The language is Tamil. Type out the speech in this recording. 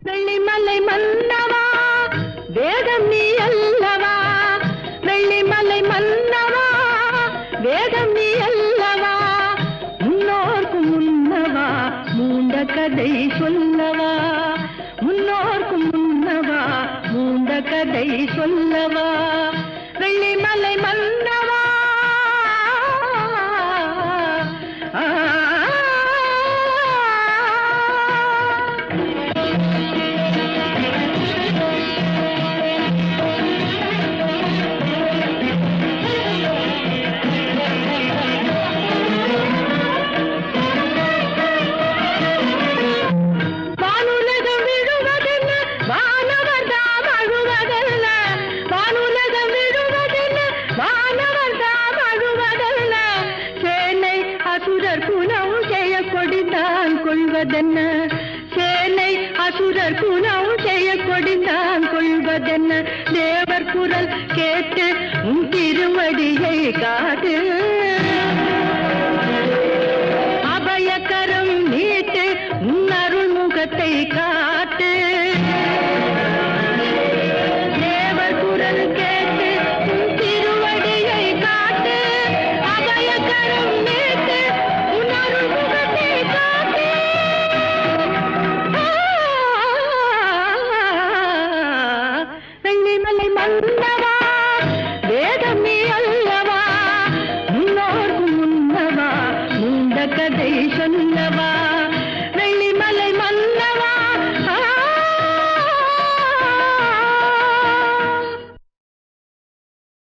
வெள்ளிமலை மன்னவா வேதம் நீ அல்லவா வெள்ளிமலை மன்னவா வேதம் நீ அல்லவா முன்னோர்க்கு முன்னவா மூண்ட கதை சொல்லவா முன்னோர்க்கு முன்னவா மூண்ட கதை சொல்லவா வெள்ளிமலை மன்னவா ஆ வானுலகம் விழுவதென்ன வானவர் தாம் அழுவதல்ல வானுலகம் விழுவதென்ன வானவர் தாம் அழுவதல்ல சேனை அசுரர் குணம் செய்ய கொடிந்தான் கொள்வதென்ன சேனை அசுரர் குணம் செய்ய கொடிந்தான் கொள்வதென்ன தேவர் குரல் கேட்டு உன் திருவடியை காது அபயக்கரம் நீட்டு உன் அருள் முகத்தை கா